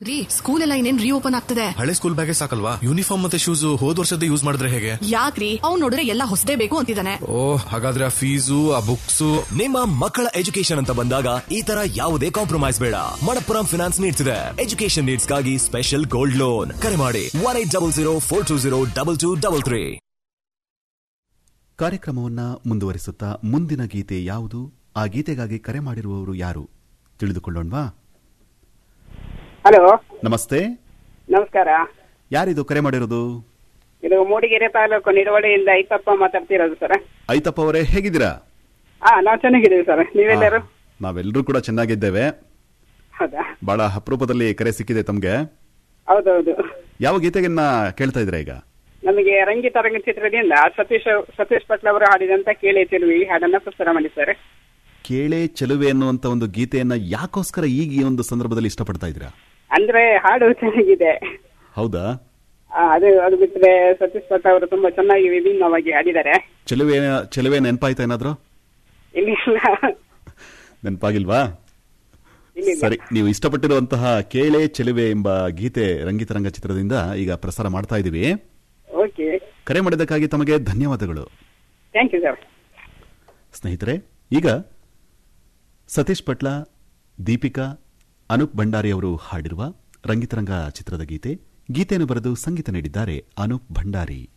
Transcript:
ರೀ ಸ್ಕೂಲ್ ಎಲ್ಲ ಇನ್ನೇನ್ ರೀಓಪನ್ ಆಗ್ತದೆ ಹಳೆ ಸ್ಕೂಲ್ ಬ್ಯಾಗೇ ಸಾಕಲ್ವಾ ಯೂನಿಫಾರ್ಮ್ ಮತ್ತೆ ಶೂಸ್ ಹೋದ್ ವರ್ಷದ ಯೂಸ್ ಮಾಡಿದ್ರೆ ಹೇಗೆ ಯಾಕ್ರಿ ಅವ್ನ್ ನೋಡಿದ್ರೆ ಎಲ್ಲ ಹೊಸದೇ ಬೇಕು ಅಂತಿದ್ದಾನೆ ಓ ಹಾಗಾದ್ರೆ ಆ ಫೀಸು ಆ ಬುಕ್ಸು ನಿಮ್ಮ ಮಕ್ಕಳ ಎಜುಕೇಶನ್ ಅಂತ ಬಂದಾಗ ಈ ತರ ಯಾವುದೇ ಕಾಂಪ್ರಮೈಸ್ ಬೇಡ ಮಣಪ್ಪುರಂ ಫಿನಾನ್ಸ್ ನೀಡ್ತಿದೆ ಎಜುಕೇಶನ್ ನೀಡ್ಸ್ಗಾಗಿ ಸ್ಪೆಷಲ್ ಗೋಲ್ಡ್ ಲೋನ್ ಕರೆ ಮಾಡಿ one eight double zero four two zero double two double three ಕಾರ್ಯಕ್ರಮವನ್ನ ಮುಂದುವರಿಸುತ್ತಾ ಮುಂದಿನ ಗೀತೆ ಯಾವುದು ಆ ಗೀತೆಗಾಗಿ ಕರೆ ಮಾಡಿರುವವರು ಯಾರು ತಿಳಿದುಕೊಳ್ಳೋಣವಾ ಹಲೋ ನಮಸ್ತೆ ನಮಸ್ಕಾರ ಯಾರಿದು ಕರೆ ಮಾಡಿರೋದು ಇದು ಮೂಡಿಗೆರೆ ತಾಲೂಕು ನಿಡವಳಿಯಿಂದ ಐತಪ್ಪ ಮಾತಾಡ್ತಿರೋದು ಸರ್ ಐತಪ್ಪ ಅವರೇ ಹೇಗಿದ್ದೀರಾ ಹಾ ನಾವು ಚೆನ್ನಾಗಿದ್ದೀವಿ ಸರ್ ನೀವೆಲ್ಲರೂ ಆ, ನಾವೆಲ್ಲರೂ ಕೂಡ ಚೆನ್ನಾಗಿದ್ದೇವೆ ಹೌದಾ ಬಹಳ ಅಪರೂಪದಲ್ಲಿ ಕರೆ ಸಿಕ್ಕಿದೆ ತಮ್ಗೆ ಹೌದೌದು ಯಾವ ಗೀತೆಗನ್ನ ಕೇಳ್ತಾ ಇದ್ದೀರಾ ಈಗ ನಮಗೆ ರಂಗಿ ತರಂಗ ಚಿತ್ರದಿಂದ ಸತೀಶ್ ಸತೀಶ್ ಪಟ್ಲ ಅವರು ಹಾಡಿದಂತ ಕೇಳಿ ತಿರುವಿ ಈ ಹಾಡನ್ನ ಪ್ರಸಾರ ಮಾಡಿ ಸರ್ ಕೇಳೆ ಚೆಲುವೆ ಅನ್ನುವಂತ ಒಂದು ಗೀತೆಯನ್ನ ಯಾಕೋಸ್ಕರ ಈಗ ಈ ಒಂದು ಸಂದರ್ಭದಲ್ಲಿ ಇಷ್ಟಪಡ್ತಾ ಇದ್ದೀರಾ ಅಂದ್ರೆ ಹಾಡು ಚೆನ್ನಾಗಿದೆ ಹೌದಾ ಆ, ಅದು ಅದು ಬಿಟ್ಟರೆ ಸತೀಶ್ ಪಟ್ಲ ಅವರು ತುಂಬಾ ಚೆನ್ನಾಗಿ ವಿಭಿನ್ನವಾಗಿ ಹಾಡಿದ್ದಾರೆ ಚೆಲುವೆ ಚೆಲುವೆ ನೆನಪಾಯ್ತಾ ಏನಾದ್ರು ಇಲ್ಲಿ ಇಲ್ಲ ನೆನಪಾಗಿಲ್ವಾ ಇಲ್ಲಿ ಸರಿ ನೀವು ಇಷ್ಟಪಟ್ಟಿರುವಂತಹ ಕೇಳೆ ಚೆಲುವೆ ಎಂಬ ಗೀತೆ ರಂಗಿತರಂಗ ಚಿತ್ರದಿಂದ ಈಗ ಪ್ರಸಾರ ಮಾಡ್ತಾ ಇದ್ದೀವಿ ಓಕೆ ಕರೆ ಮಾಡಿದ್ದಕ್ಕಾಗಿ ತಮಗೆ ಧನ್ಯವಾದಗಳು ಥ್ಯಾಂಕ್ ಯು ಸರ್ ಸ್ನೇಹಿತರೆ ಈಗ ಸತೀಶ್ ಪಟ್ಲ ದೀಪಿಕಾ ಅನೂಪ್ ಭಂಡಾರಿ ಅವರು ಹಾಡಿರುವ ರಂಗಿತರಂಗ ಚಿತ್ರದ ಗೀತೆ ಗೀತೆಯನ್ನು ಬರೆದು ಸಂಗೀತ ನೀಡಿದ್ದಾರೆ ಅನೂಪ್ ಭಂಡಾರಿ